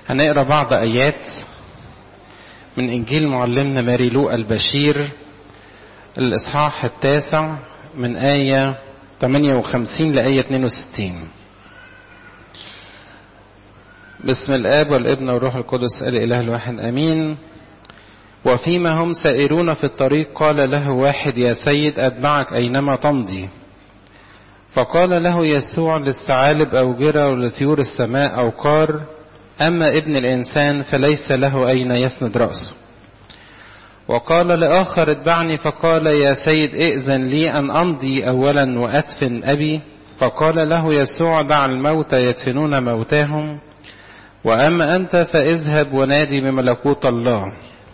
هنقرا بعض ايات من انجيل معلمنا ماري لوقا البشير الاصحاح التاسع من ايه 58 لايه 62 بسم الاب والابن والروح القدس الاله الواحد امين وفيما هم سائرون في الطريق قال له واحد يا سيد اتبعك اينما تمضي فقال له يسوع للثعالب أوجرة ولطيور السماء أوقار أما ابن الإنسان فليس له أين يسند رأسه وقال لآخر اتبعني فقال يا سيد ائذن لي أن أمضي أولا وأدفن أبي فقال له يسوع دع الموتى يدفنون موتاهم وأما أنت فاذهب ونادي بملكوت الله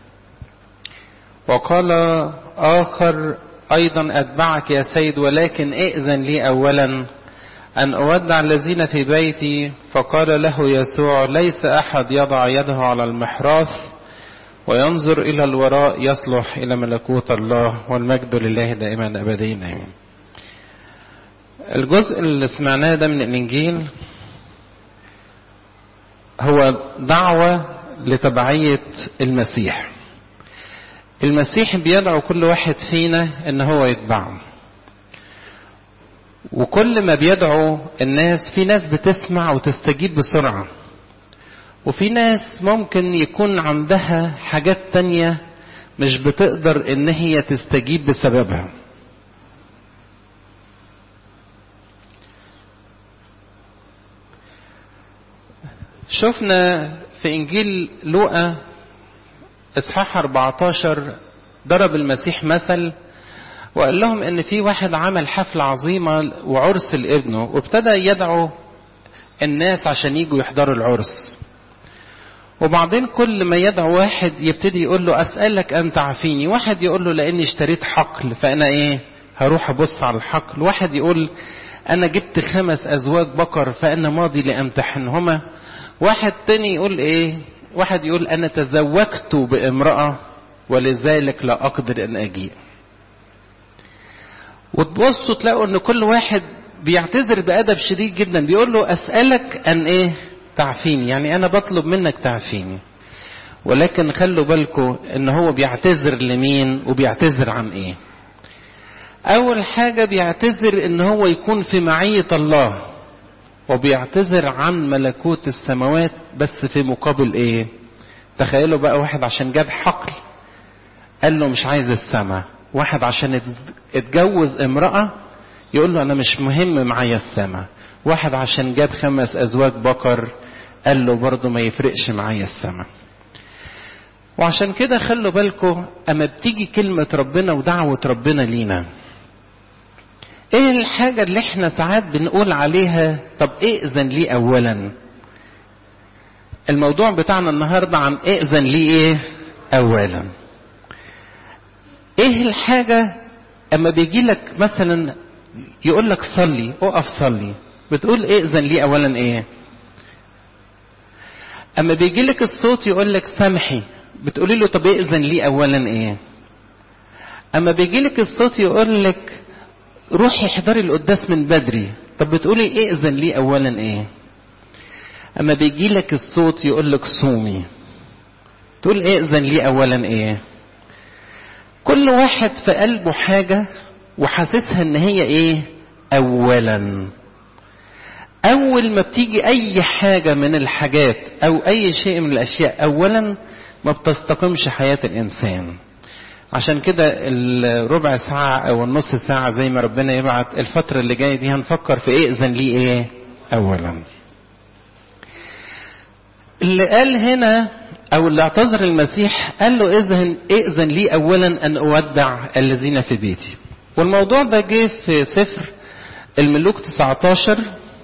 وقال آخر أيضا أتبعك يا سيد ولكن ائذن لي أولا أن أودع الذين في بيتي فقال له يسوع ليس أحد يضع يده على المحراث وينظر إلى الوراء يصلح إلى ملكوت الله والمجد لله دائما أبدين آمين الجزء اللي سمعناه ده من الإنجيل هو دعوة لتبعية المسيح المسيح بيدعو كل واحد فينا ان هو يتبعه وكل ما بيدعو الناس في ناس بتسمع وتستجيب بسرعة وفي ناس ممكن يكون عندها حاجات تانية مش بتقدر ان هي تستجيب بسببها شفنا في انجيل لوقا اصحاح 14 ضرب المسيح مثل وقال لهم ان في واحد عمل حفلة عظيمة وعرس لابنه وابتدى يدعو الناس عشان يجوا يحضروا العرس وبعدين كل ما يدعو واحد يبتدي يقول له اسألك ان تعفيني واحد يقول له لاني اشتريت حقل فانا ايه هروح ابص على الحقل واحد يقول انا جبت خمس ازواج بقر فانا ماضي لامتحنهما واحد تاني يقول ايه واحد يقول أنا تزوجت بامرأة ولذلك لا أقدر أن أجيء وتبصوا تلاقوا أن كل واحد بيعتذر بأدب شديد جدا بيقول له أسألك أن إيه تعفيني يعني أنا بطلب منك تعفيني ولكن خلوا بالكم أن هو بيعتذر لمين وبيعتذر عن إيه أول حاجة بيعتذر أن هو يكون في معية الله وبيعتذر عن ملكوت السماوات بس في مقابل ايه تخيلوا بقى واحد عشان جاب حقل قال له مش عايز السماء واحد عشان اتجوز امرأة يقول له انا مش مهم معايا السماء واحد عشان جاب خمس ازواج بقر قال له برضه ما يفرقش معايا السماء وعشان كده خلوا بالكم اما بتيجي كلمة ربنا ودعوة ربنا لينا ايه الحاجة اللي احنا ساعات بنقول عليها طب ائذن لي اولا الموضوع بتاعنا النهاردة عن ائذن لي ايه اولا ايه الحاجة اما بيجي لك مثلا يقول لك صلي اقف صلي بتقول ائذن لي اولا ايه اما بيجي لك الصوت يقول لك سامحي بتقولي له طب ائذن لي اولا ايه اما بيجي لك الصوت يقول لك روحي احضري القداس من بدري طب بتقولي ائذن لي اولا ايه اما بيجي لك الصوت يقول لك صومي تقول ائذن لي اولا ايه كل واحد في قلبه حاجة وحاسسها ان هي ايه اولا اول ما بتيجي اي حاجة من الحاجات او اي شيء من الاشياء اولا ما بتستقمش حياة الانسان عشان كده الربع ساعة أو النص ساعة زي ما ربنا يبعت الفترة اللي جاية دي هنفكر في إيه إذن لي إيه أولا اللي قال هنا أو اللي اعتذر المسيح قال له إذن إذن لي أولا أن أودع الذين في بيتي والموضوع ده جه في سفر الملوك 19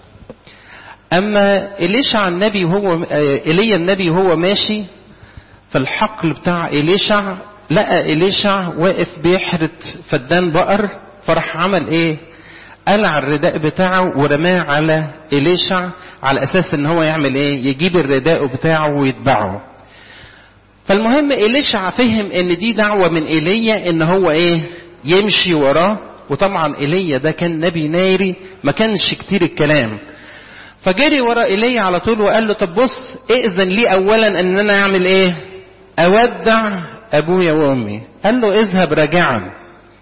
أما إليشع النبي وهو إيليا النبي وهو ماشي في الحقل بتاع إليشع لقى إليشع واقف بيحرت فدان بقر فراح عمل ايه قلع الرداء بتاعه ورماه على إليشع على أساس إن هو يعمل إيه يجيب الرداء بتاعه ويتبعه فالمهم إليشع فهم إن دي دعوة من إيليا إن هو إيه يمشي وراه وطبعا إيليا ده كان نبي ناري ما كانش كتير الكلام فجري ورا ايليا على طول وقال له طب بص ائذن لي اولا ان انا اعمل ايه اودع ابويا وامي قال له اذهب راجعا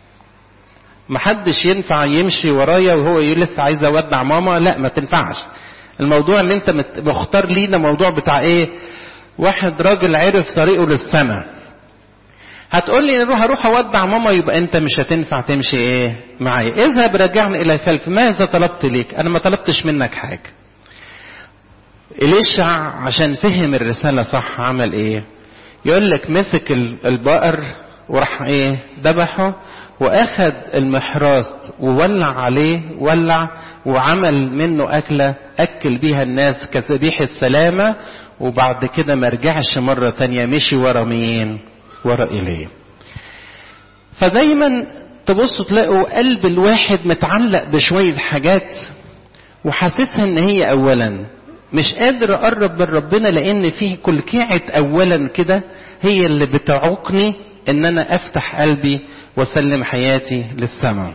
محدش ينفع يمشي ورايا وهو لسه عايز اودع ماما لا ما تنفعش الموضوع اللي انت مختار ليه ده موضوع بتاع ايه واحد راجل عرف طريقه للسماء هتقول لي نروح اروح اودع ماما يبقى انت مش هتنفع تمشي ايه معايا اذهب راجعني الى الخلف ماذا طلبت ليك انا ما طلبتش منك حاجه إليشع عشان فهم الرسالة صح عمل ايه يقول لك مسك البقر وراح ايه ذبحه واخد المحراث وولع عليه ولع وعمل منه اكلة اكل بيها الناس كذبيحة سلامة وبعد كده ما رجعش مرة تانية مشي ورا مين ورا إليه فدايما تبصوا تلاقوا قلب الواحد متعلق بشوية حاجات وحاسسها ان هي اولا مش قادر اقرب من ربنا لان فيه كلكعة اولا كده هي اللي بتعوقني ان انا افتح قلبي واسلم حياتي للسماء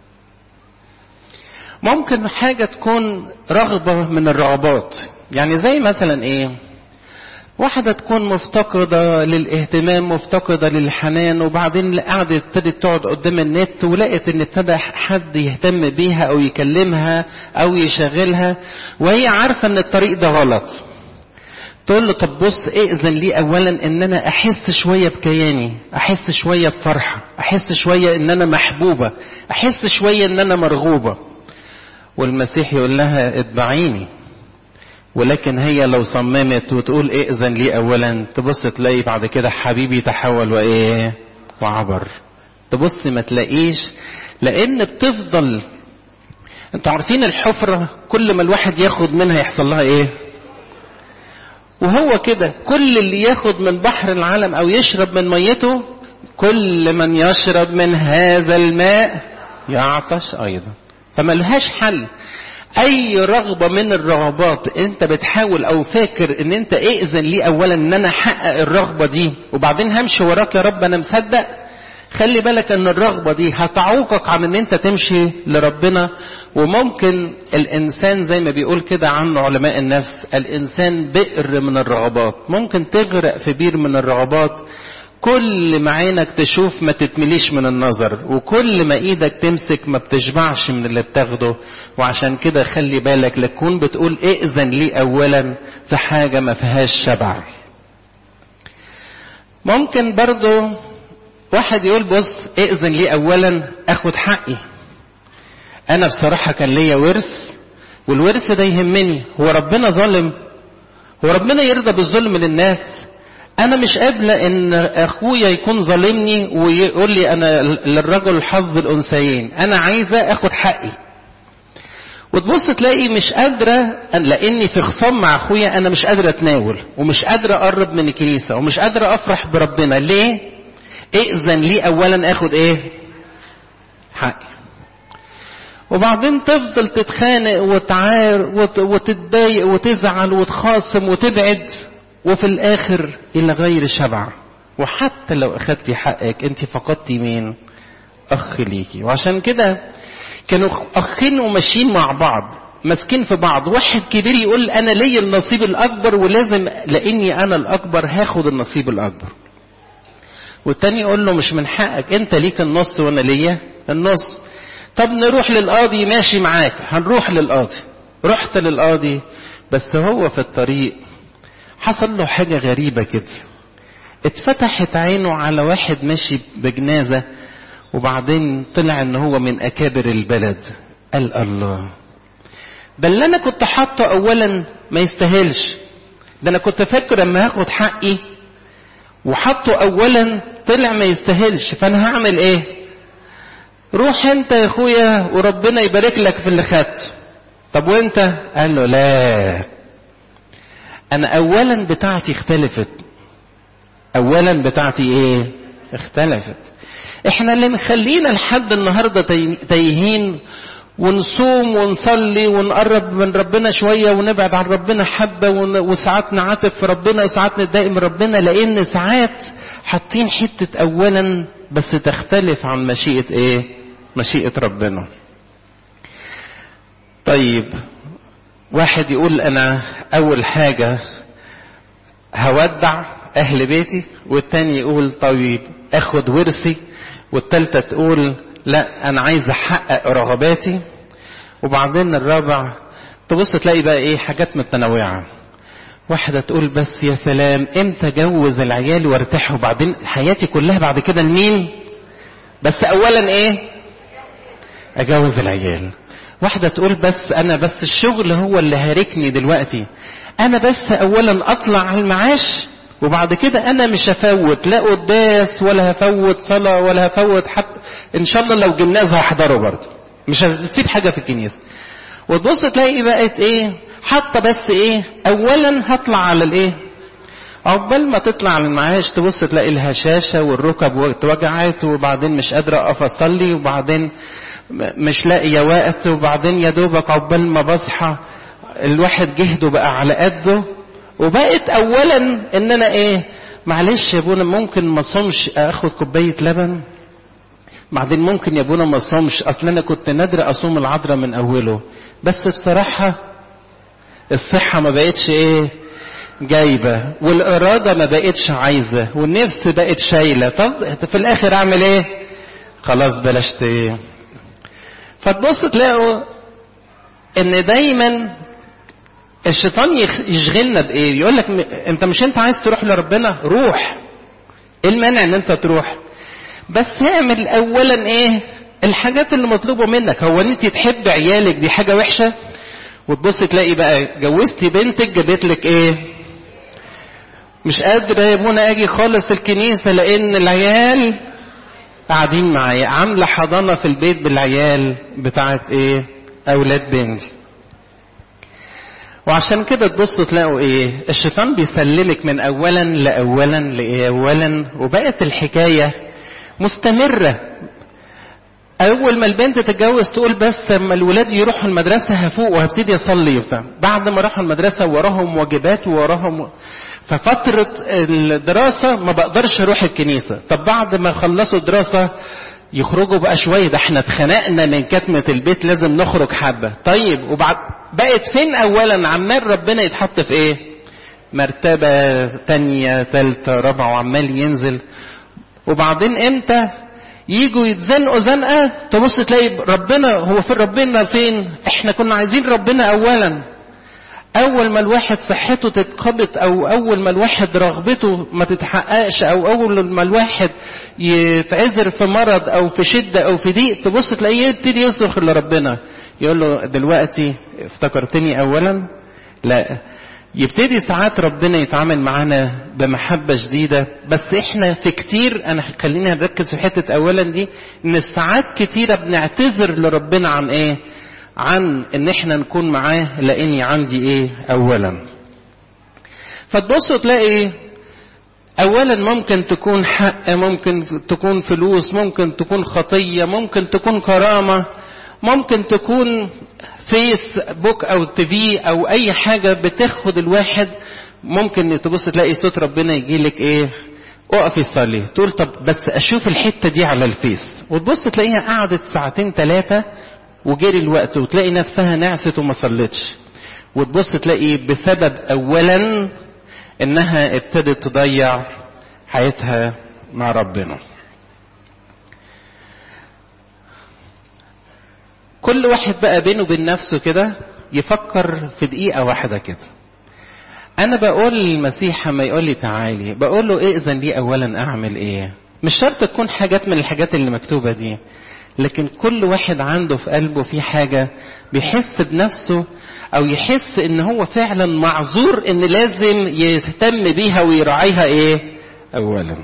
ممكن حاجة تكون رغبة من الرغبات يعني زي مثلا ايه واحدة تكون مفتقدة للاهتمام مفتقدة للحنان وبعدين قعدت ابتدت تقعد قدام النت ولقت ان ابتدى حد يهتم بيها او يكلمها او يشغلها وهي عارفة ان الطريق ده غلط تقول له طب بص ائذن لي اولا ان انا احس شوية بكياني احس شوية بفرحة احس شوية ان انا محبوبة احس شوية ان انا مرغوبة والمسيح يقول لها اتبعيني ولكن هي لو صممت وتقول ائذن لي اولا تبص تلاقي بعد كده حبيبي تحول وايه وعبر تبص ما تلاقيش لان بتفضل انتوا عارفين الحفرة كل ما الواحد ياخد منها يحصل لها ايه وهو كده كل اللي ياخد من بحر العالم او يشرب من ميته كل من يشرب من هذا الماء يعطش ايضا فملهاش حل اي رغبة من الرغبات انت بتحاول او فاكر ان انت ائذن لي اولا ان انا احقق الرغبة دي وبعدين همشي وراك يا رب انا مصدق خلي بالك ان الرغبة دي هتعوقك عن ان انت تمشي لربنا وممكن الانسان زي ما بيقول كده عنه علماء النفس الانسان بئر من الرغبات ممكن تغرق في بير من الرغبات كل ما عينك تشوف ما تتمليش من النظر وكل ما ايدك تمسك ما بتشبعش من اللي بتاخده وعشان كده خلي بالك لتكون بتقول ائذن لي اولا في حاجة ما فيهاش شبع ممكن برضو واحد يقول بص ائذن لي اولا اخد حقي انا بصراحة كان ليا ورث والورث ده يهمني هو ربنا ظالم هو ربنا يرضى بالظلم للناس انا مش قابله ان اخويا يكون ظالمني ويقول لي انا للرجل حظ الانثيين انا عايزه اخد حقي وتبص تلاقي مش قادرة لأني في خصام مع أخويا أنا مش قادرة أتناول ومش قادرة أقرب من الكنيسة ومش قادرة أفرح بربنا ليه؟ ائذن لي أولا آخد إيه؟ حقي وبعدين تفضل تتخانق وتعار وتتضايق وتزعل وتخاصم وتبعد وفي الاخر الى غير شبع وحتى لو اخدتي حقك انت فقدتي مين اخ ليكي وعشان كده كانوا اخين وماشيين مع بعض ماسكين في بعض واحد كبير يقول انا ليا النصيب الاكبر ولازم لاني انا الاكبر هاخد النصيب الاكبر والتاني يقول له مش من حقك انت ليك النص وانا ليا النص طب نروح للقاضي ماشي معاك هنروح للقاضي رحت للقاضي بس هو في الطريق حصل له حاجة غريبة كده اتفتحت عينه على واحد ماشي بجنازة وبعدين طلع ان هو من اكابر البلد قال الله ده اللي انا كنت حاطه اولا ما يستاهلش ده انا كنت فاكر اما هاخد حقي وحطه اولا طلع ما يستاهلش فانا هعمل ايه روح انت يا اخويا وربنا يبارك لك في اللي خدت طب وانت قال له لا انا اولا بتاعتي اختلفت اولا بتاعتي ايه اختلفت احنا اللي مخلينا لحد النهارده تايهين ونصوم ونصلي ونقرب من ربنا شوية ونبعد عن ربنا حبة وساعات نعاتب في ربنا وساعات نتضايق من ربنا لأن ساعات حاطين حتة أولا بس تختلف عن مشيئة إيه؟ مشيئة ربنا. طيب واحد يقول انا اول حاجة هودع اهل بيتي والتاني يقول طيب اخد ورثي والتالتة تقول لا انا عايز احقق رغباتي وبعدين الرابع تبص تلاقي بقى ايه حاجات متنوعة واحدة تقول بس يا سلام امتى جوز العيال وارتاح وبعدين حياتي كلها بعد كده لمين بس اولا ايه اجوز العيال واحدة تقول بس انا بس الشغل هو اللي هاركني دلوقتي انا بس اولا اطلع على المعاش وبعد كده انا مش هفوت لا قداس ولا هفوت صلاة ولا هفوت حتى ان شاء الله لو جمناز هحضره برضه مش هسيب حاجة في الكنيسة وتبص تلاقي بقت ايه حتى بس ايه اولا هطلع على الايه عقبال ما تطلع على المعاش تبص تلاقي الهشاشة والركب اتوجعت وبعدين مش قادرة اقف اصلي وبعدين مش لاقية وقت وبعدين يا دوبك عقبال ما بصحى الواحد جهده بقى على قده وبقت اولا ان انا ايه معلش يا ابونا ممكن ما صومش اخد كوبايه لبن بعدين ممكن يا ابونا ما صومش اصل انا كنت نادر اصوم العذراء من اوله بس بصراحه الصحه ما بقتش ايه جايبه والاراده ما بقتش عايزه والنفس بقت شايله طب في الاخر اعمل ايه خلاص بلاش ايه فتبص تلاقوا ان دايما الشيطان يشغلنا بايه يقول لك انت مش انت عايز تروح لربنا روح ايه المانع ان انت تروح بس اعمل اولا ايه الحاجات اللي مطلوبه منك هو انت تحب عيالك دي حاجه وحشه وتبص تلاقي بقى جوزتي بنتك جابت لك ايه مش قادر يا ابونا اجي خالص الكنيسه لان العيال قاعدين معايا عامله حضانه في البيت بالعيال بتاعت ايه اولاد بنتي وعشان كده تبصوا تلاقوا ايه الشيطان بيسلمك من اولا لاولا لاولا وبقت الحكايه مستمره اول ما البنت تتجوز تقول بس اما الولاد يروحوا المدرسه هفوق وهبتدي اصلي وبتاع بعد ما راحوا المدرسه وراهم واجبات وراهم ففتره الدراسه ما بقدرش اروح الكنيسه طب بعد ما خلصوا الدراسه يخرجوا بقى شويه ده احنا اتخنقنا من كتمه البيت لازم نخرج حبه طيب وبعد بقت فين اولا عمال ربنا يتحط في ايه مرتبه تانية تالتة رابعه وعمال ينزل وبعدين امتى يجوا يتزنقوا زنقه تبص تلاقي ربنا هو في ربنا فين احنا كنا عايزين ربنا اولا اول ما الواحد صحته تتخبط او اول ما الواحد رغبته ما تتحققش او اول ما الواحد يتعذر في مرض او في شده او في ضيق تبص تلاقيه يبتدي يصرخ لربنا يقول له دلوقتي افتكرتني اولا لا يبتدي ساعات ربنا يتعامل معانا بمحبة شديدة بس احنا في كتير انا خلينا نركز في حتة اولا دي ان ساعات كتيرة بنعتذر لربنا عن ايه عن ان احنا نكون معاه لاني عندي ايه اولا فتبصوا تلاقي اولا ممكن تكون حق ممكن تكون فلوس ممكن تكون خطية ممكن تكون كرامة ممكن تكون فيس بوك او تي او اي حاجة بتاخد الواحد ممكن تبص تلاقي صوت ربنا يجي لك ايه اقفي صلي تقول طب بس اشوف الحتة دي على الفيس وتبص تلاقيها قعدت ساعتين ثلاثة وجري الوقت وتلاقي نفسها نعست وما صلتش وتبص تلاقي بسبب اولا انها ابتدت تضيع حياتها مع ربنا كل واحد بقى بينه وبين نفسه كده يفكر في دقيقة واحدة كده أنا بقول للمسيح ما يقول لي تعالي بقول له إذن لي أولا أعمل إيه مش شرط تكون حاجات من الحاجات اللي مكتوبة دي لكن كل واحد عنده في قلبه في حاجة بيحس بنفسه أو يحس إن هو فعلا معذور إن لازم يهتم بيها ويراعيها إيه أولا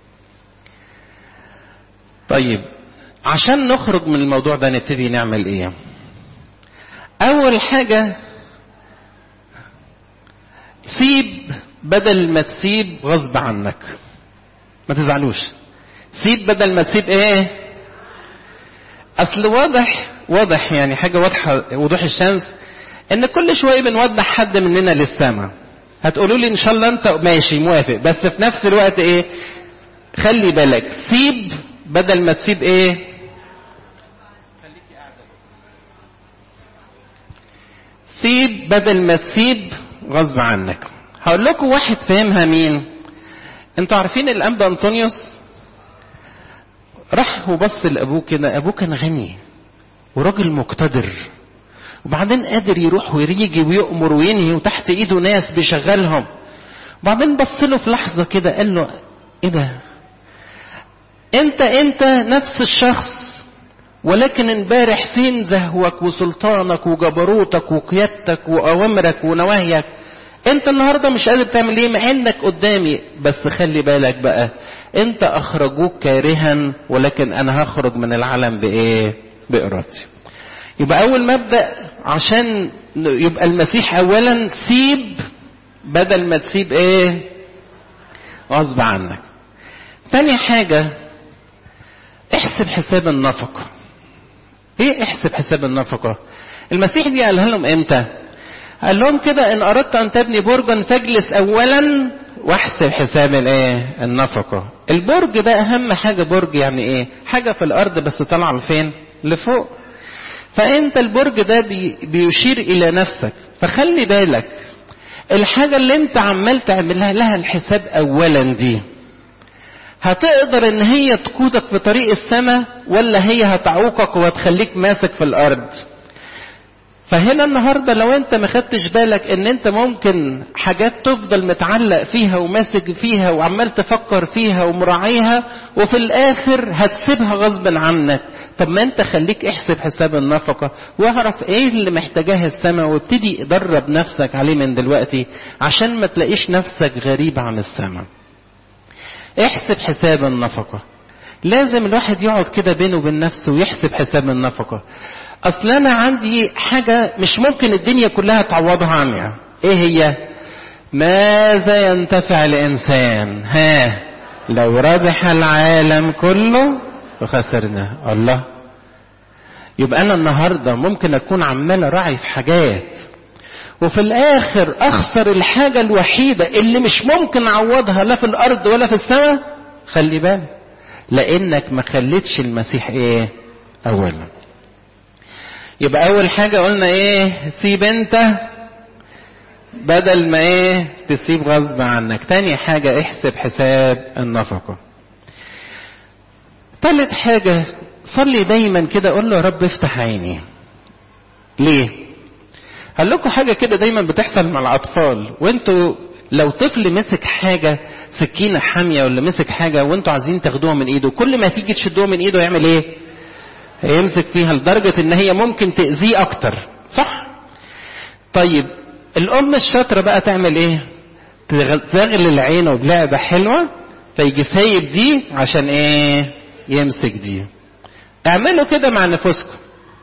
طيب عشان نخرج من الموضوع ده نبتدي نعمل ايه اول حاجة سيب بدل ما تسيب غصب عنك ما تزعلوش سيب بدل ما تسيب ايه اصل واضح واضح يعني حاجة واضحة وضوح الشمس ان كل شوية بنودع حد مننا للسماء هتقولوا لي ان شاء الله انت ماشي موافق بس في نفس الوقت ايه خلي بالك سيب بدل ما تسيب ايه سيب بدل ما تسيب غصب عنك هقول لكم واحد فهمها مين انتوا عارفين الانبا انطونيوس راح وبص لابوه كده ابوه كان غني وراجل مقتدر وبعدين قادر يروح ويجي ويؤمر وينهي وتحت ايده ناس بيشغلهم وبعدين بص له في لحظه كده قال له ايه ده انت انت نفس الشخص ولكن امبارح فين زهوك وسلطانك وجبروتك وقيادتك واوامرك ونواهيك انت النهارده مش قادر تعمل ايه مع انك قدامي بس خلي بالك بقى انت اخرجوك كارها ولكن انا هخرج من العالم بايه بارادتي يبقى اول مبدا عشان يبقى المسيح اولا سيب بدل ما تسيب ايه غصب عنك تاني حاجه احسب حساب النفقه ايه احسب حساب النفقه المسيح دي قالها لهم امتى قال لهم كده ان اردت ان تبني برجا فاجلس اولا واحسب حساب الايه النفقه البرج ده اهم حاجه برج يعني ايه حاجه في الارض بس طالعه لفين لفوق فانت البرج ده بي بيشير الى نفسك فخلي بالك الحاجه اللي انت عمال تعملها لها الحساب اولا دي هتقدر ان هي تقودك في طريق السماء ولا هي هتعوقك وهتخليك ماسك في الارض فهنا النهاردة لو انت ما خدتش بالك ان انت ممكن حاجات تفضل متعلق فيها وماسك فيها وعمال تفكر فيها ومراعيها وفي الاخر هتسيبها غصب عنك طب ما انت خليك احسب حساب النفقة واعرف ايه اللي محتاجاه السماء وابتدي درب نفسك عليه من دلوقتي عشان ما تلاقيش نفسك غريب عن السماء احسب حساب النفقة لازم الواحد يقعد كده بينه وبين نفسه ويحسب حساب النفقة اصل انا عندي حاجة مش ممكن الدنيا كلها تعوضها عنها ايه هي ماذا ينتفع الانسان ها لو ربح العالم كله وخسرنا الله يبقى انا النهاردة ممكن اكون عمال اراعي في حاجات وفي الاخر اخسر الحاجة الوحيدة اللي مش ممكن اعوضها لا في الارض ولا في السماء خلي بالك لانك ما خليتش المسيح ايه اولا يبقى اول حاجة قلنا ايه سيب انت بدل ما ايه تسيب غصب عنك تاني حاجة احسب حساب النفقة تالت حاجة صلي دايما كده قول له يا رب افتح عيني ليه هقول لكم حاجة كده دايما بتحصل مع الأطفال وانتوا لو طفل مسك حاجة سكينة حامية ولا مسك حاجة وانتوا عايزين تاخدوها من ايده كل ما تيجي تشدوها من ايده يعمل ايه؟ هيمسك فيها لدرجة ان هي ممكن تأذيه اكتر صح؟ طيب الام الشاطرة بقى تعمل ايه؟ تغلل عينه بلعبة حلوة فيجي سايب دي عشان ايه؟ يمسك دي اعملوا كده مع نفسكم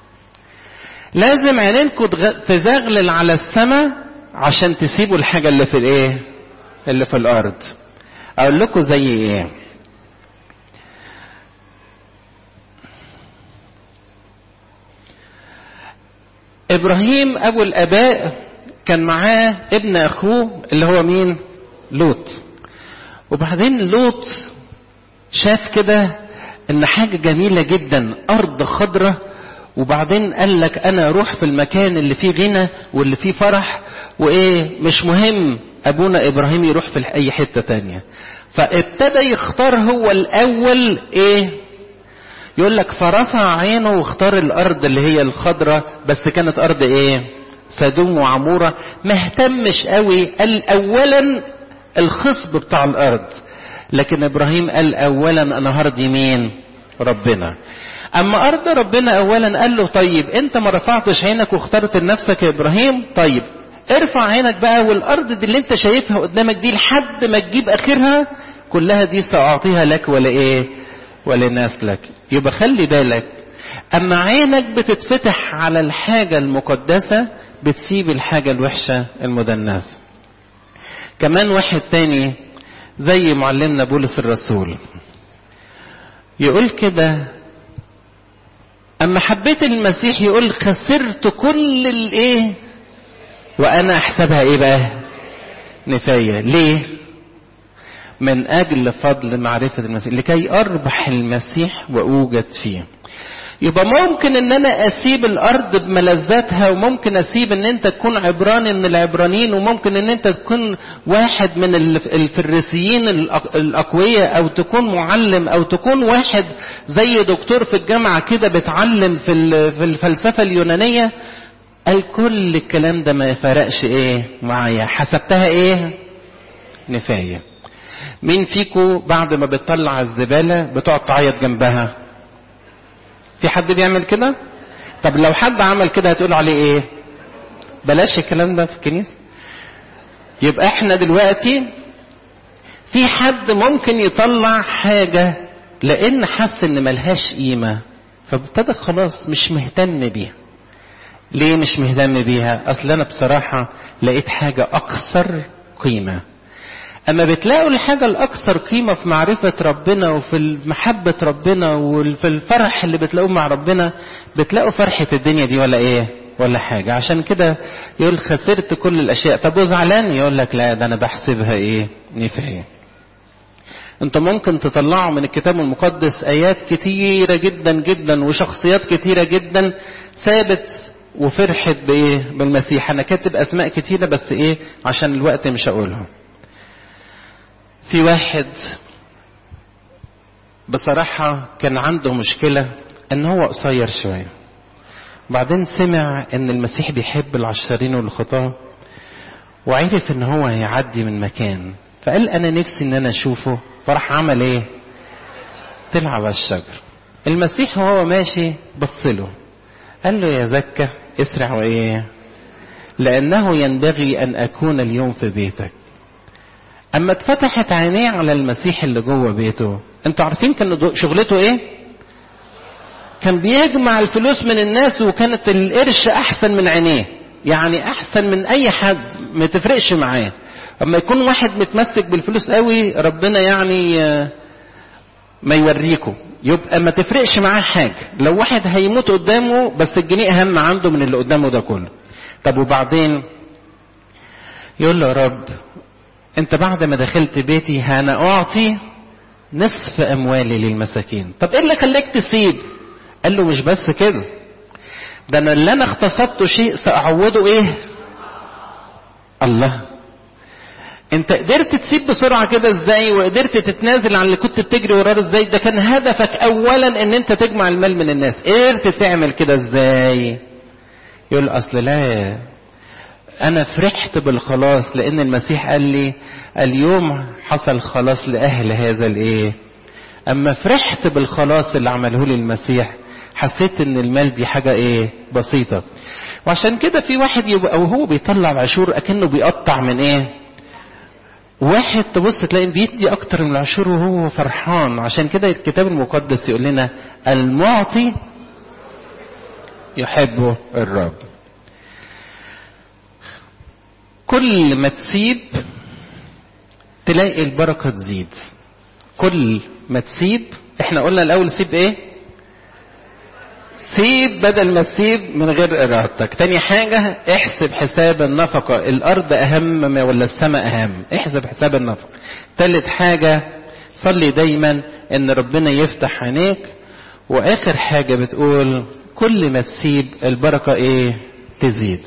لازم عينينكم تزغلل على السماء عشان تسيبوا الحاجة اللي في الايه اللي في الارض اقول لكم زي ايه ابراهيم ابو الاباء كان معاه ابن اخوه اللي هو مين لوط وبعدين لوط شاف كده ان حاجة جميلة جدا ارض خضرة وبعدين قال لك انا اروح في المكان اللي فيه غنى واللي فيه فرح وايه مش مهم ابونا ابراهيم يروح في اي حتة تانية فابتدى يختار هو الاول ايه يقول لك فرفع عينه واختار الارض اللي هي الخضرة بس كانت ارض ايه سدوم وعمورة ما اهتمش قوي قال اولا الخصب بتاع الارض لكن ابراهيم قال اولا انا هرضي مين ربنا اما ارض ربنا اولا قال له طيب انت ما رفعتش عينك واخترت لنفسك يا ابراهيم طيب ارفع عينك بقى والارض دي اللي انت شايفها قدامك دي لحد ما تجيب اخرها كلها دي ساعطيها لك ولا ايه ولنسلك يبقى خلي بالك اما عينك بتتفتح على الحاجة المقدسة بتسيب الحاجة الوحشة المدنسة كمان واحد تاني زي معلمنا بولس الرسول يقول كده اما حبيت المسيح يقول خسرت كل الايه وانا احسبها ايه بقى نفايه ليه من اجل فضل معرفه المسيح لكي اربح المسيح واوجد فيه يبقى ممكن ان انا اسيب الارض بملذاتها وممكن اسيب ان انت تكون عبراني من العبرانيين وممكن ان انت تكون واحد من الفريسيين الاقوياء او تكون معلم او تكون واحد زي دكتور في الجامعة كده بتعلم في في الفلسفة اليونانية قال كل الكلام ده ما يفرقش ايه معايا حسبتها ايه نفاية مين فيكو بعد ما بتطلع الزبالة بتقعد تعيط جنبها في حد بيعمل كده طب لو حد عمل كده هتقول عليه ايه بلاش الكلام ده في الكنيسة يبقى احنا دلوقتي في حد ممكن يطلع حاجة لان حس ان ملهاش قيمة فابتدى خلاص مش مهتم بيها ليه مش مهتم بيها اصل انا بصراحة لقيت حاجة اكثر قيمة اما بتلاقوا الحاجة الاكثر قيمة في معرفة ربنا وفي محبة ربنا وفي الفرح اللي بتلاقوه مع ربنا بتلاقوا فرحة الدنيا دي ولا ايه ولا حاجة عشان كده يقول خسرت كل الاشياء طب وزعلان يقول لك لا ده انا بحسبها ايه نفاية انتوا ممكن تطلعوا من الكتاب المقدس ايات كتيرة جدا جدا وشخصيات كتيرة جدا ثابت وفرحت بايه بالمسيح انا كاتب اسماء كتيرة بس ايه عشان الوقت مش هقولهم في واحد بصراحة كان عنده مشكلة ان هو قصير شوية بعدين سمع ان المسيح بيحب العشرين والخطاة وعرف ان هو هيعدي من مكان فقال انا نفسي ان انا اشوفه فراح عمل ايه طلع على الشجر المسيح وهو ماشي بصله قال له يا زكا اسرع وايه لانه ينبغي ان اكون اليوم في بيتك اما اتفتحت عينيه على المسيح اللي جوه بيته انتوا عارفين كان شغلته ايه كان بيجمع الفلوس من الناس وكانت القرش احسن من عينيه يعني احسن من اي حد ما تفرقش معاه اما يكون واحد متمسك بالفلوس قوي ربنا يعني ما يوريكم يبقى ما تفرقش معاه حاجه لو واحد هيموت قدامه بس الجنيه اهم عنده من اللي قدامه ده كله طب وبعدين يقول له يا رب انت بعد ما دخلت بيتي انا اعطي نصف اموالي للمساكين طب ايه اللي خلاك تسيب قال له مش بس كده ده انا اللي انا اغتصبته شيء ساعوضه ايه الله انت قدرت تسيب بسرعة كده ازاي وقدرت تتنازل عن اللي كنت بتجري وراه ازاي ده كان هدفك اولا ان انت تجمع المال من الناس قدرت تعمل كده ازاي يقول اصل لا انا فرحت بالخلاص لان المسيح قال لي اليوم حصل خلاص لاهل هذا الايه اما فرحت بالخلاص اللي عمله لي المسيح حسيت ان المال دي حاجة ايه بسيطة وعشان كده في واحد يبقى وهو بيطلع العشور اكنه بيقطع من ايه واحد تبص تلاقي بيدي اكتر من العشور وهو فرحان عشان كده الكتاب المقدس يقول لنا المعطي يحبه الرب كل ما تسيب تلاقي البركة تزيد كل ما تسيب احنا قلنا الاول سيب ايه سيب بدل ما تسيب من غير ارادتك تاني حاجة احسب حساب النفقة الارض اهم ولا السماء اهم احسب حساب النفقة تالت حاجة صلي دايما ان ربنا يفتح عينيك واخر حاجة بتقول كل ما تسيب البركة ايه تزيد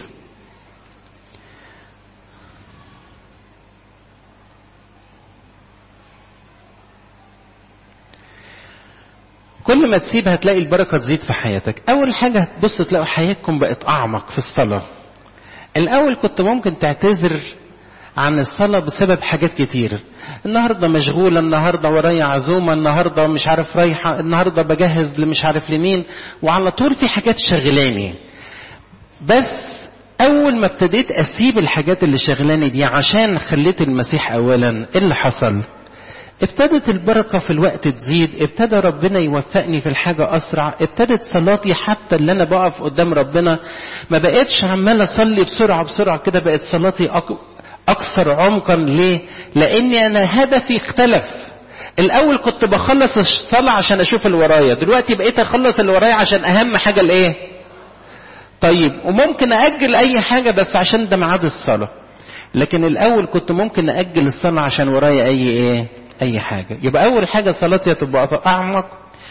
كل ما تسيب هتلاقي البركة تزيد في حياتك أول حاجة هتبص تلاقوا حياتكم بقت أعمق في الصلاة الأول كنت ممكن تعتذر عن الصلاة بسبب حاجات كتير النهاردة مشغولة النهاردة ورايا عزومة النهاردة مش عارف رايحة النهاردة بجهز لمش عارف لمين وعلى طول في حاجات شغلاني بس أول ما ابتديت أسيب الحاجات اللي شغلاني دي عشان خليت المسيح أولا إيه اللي حصل؟ ابتدت البركة في الوقت تزيد ابتدى ربنا يوفقني في الحاجة أسرع ابتدت صلاتي حتى اللي أنا بقف قدام ربنا ما بقتش عمال أصلي بسرعة بسرعة كده بقت صلاتي أكثر عمقا ليه؟ لأني أنا هدفي اختلف الأول كنت بخلص الصلاة عشان أشوف اللي ورايا دلوقتي بقيت أخلص اللي ورايا عشان أهم حاجة الإيه؟ طيب وممكن أجل أي حاجة بس عشان ده ميعاد الصلاة لكن الأول كنت ممكن أجل الصلاة عشان ورايا أي إيه؟ اي حاجة يبقى اول حاجة صلاتي تبقى اعمق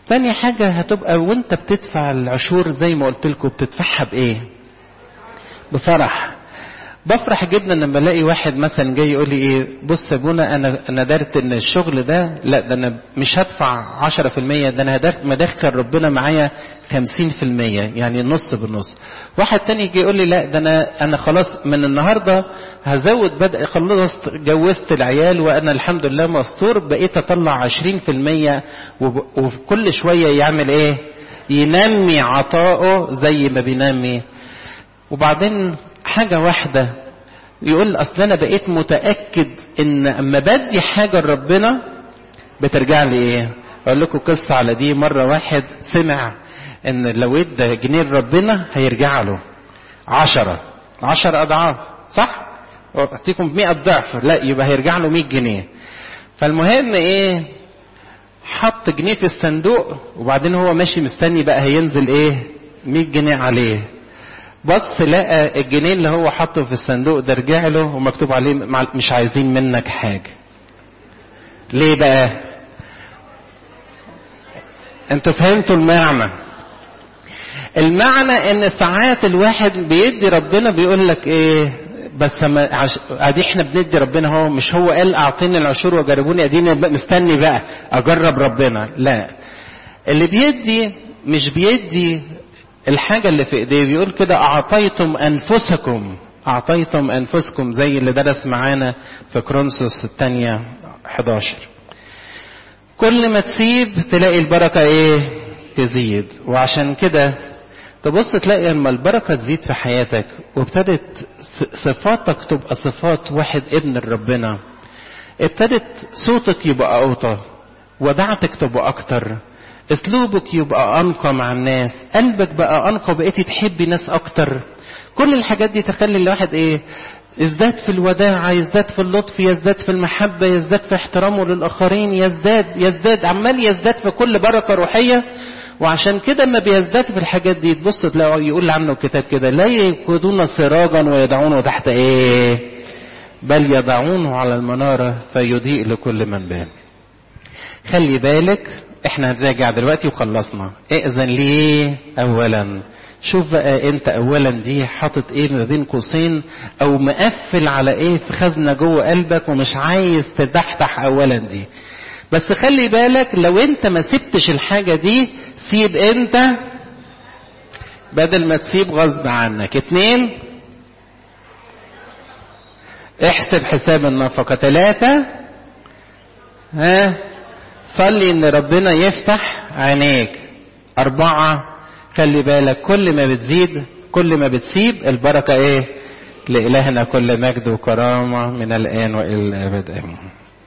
تاني حاجة هتبقى وانت بتدفع العشور زي ما قلت لكم بتدفعها بايه بفرح بفرح جدا لما الاقي واحد مثلا جاي يقول لي ايه بص يا ابونا انا انا دارت ان الشغل ده لا ده انا مش هدفع 10% ده انا هدخل مدخل ربنا معايا 50% يعني نص بالنص واحد تاني يجي يقول لي لا ده انا انا خلاص من النهارده هزود بدأ خلصت جوزت العيال وانا الحمد لله مستور بقيت اطلع 20% وكل شويه يعمل ايه ينمي عطائه زي ما بينمي وبعدين حاجة واحدة يقول أصل أنا بقيت متأكد إن أما بدي حاجة لربنا بترجع لي إيه؟ أقول لكم قصة على دي مرة واحد سمع إن لو إدى جنيه لربنا هيرجع له عشرة عشرة أضعاف صح؟ أعطيكم مئة ضعف لا يبقى هيرجع له مئة جنيه فالمهم إيه؟ حط جنيه في الصندوق وبعدين هو ماشي مستني بقى هينزل إيه؟ 100 جنيه عليه بص لقى الجنيه اللي هو حاطه في الصندوق ده رجع له ومكتوب عليه مش عايزين منك حاجة ليه بقى انتوا فهمتوا المعنى المعنى ان ساعات الواحد بيدي ربنا بيقول لك ايه بس ما عش... ادي احنا بندي ربنا هو مش هو قال اعطيني العشور وجربوني اديني مستني بقى اجرب ربنا لا اللي بيدي مش بيدي الحاجة اللي في ايديه بيقول كده اعطيتم انفسكم اعطيتم انفسكم زي اللي درس معانا في كرونسوس الثانية 11 كل ما تسيب تلاقي البركة ايه تزيد وعشان كده تبص تلاقي لما البركة تزيد في حياتك وابتدت صفاتك تبقى صفات واحد ابن ربنا ابتدت صوتك يبقى اوطى ودعتك تبقى اكتر اسلوبك يبقى انقى مع الناس قلبك بقى انقى بقيتي تحبي ناس اكتر كل الحاجات دي تخلي الواحد ايه يزداد في الوداعة يزداد في اللطف يزداد في المحبة يزداد في احترامه للآخرين يزداد يزداد عمال يزداد في كل بركة روحية وعشان كده ما بيزداد في الحاجات دي تبص تلاقوا يقول عنه الكتاب كده لا يقودون سراجا ويدعونه تحت ايه بل يضعونه على المنارة فيضيء لكل من بان خلي بالك احنا هنراجع دلوقتي وخلصنا ائذن ليه اولا شوف بقى انت اولا دي حاطط ايه ما بين قوسين او مقفل على ايه في خزنه جوه قلبك ومش عايز تدحدح اولا دي بس خلي بالك لو انت ما سبتش الحاجه دي سيب انت بدل ما تسيب غصب عنك اتنين احسب حساب النفقه ثلاثه ها صلي ان ربنا يفتح عينيك اربعة خلي بالك كل ما بتزيد كل ما بتسيب البركة ايه لإلهنا كل مجد وكرامة من الآن وإلى الأبد آمين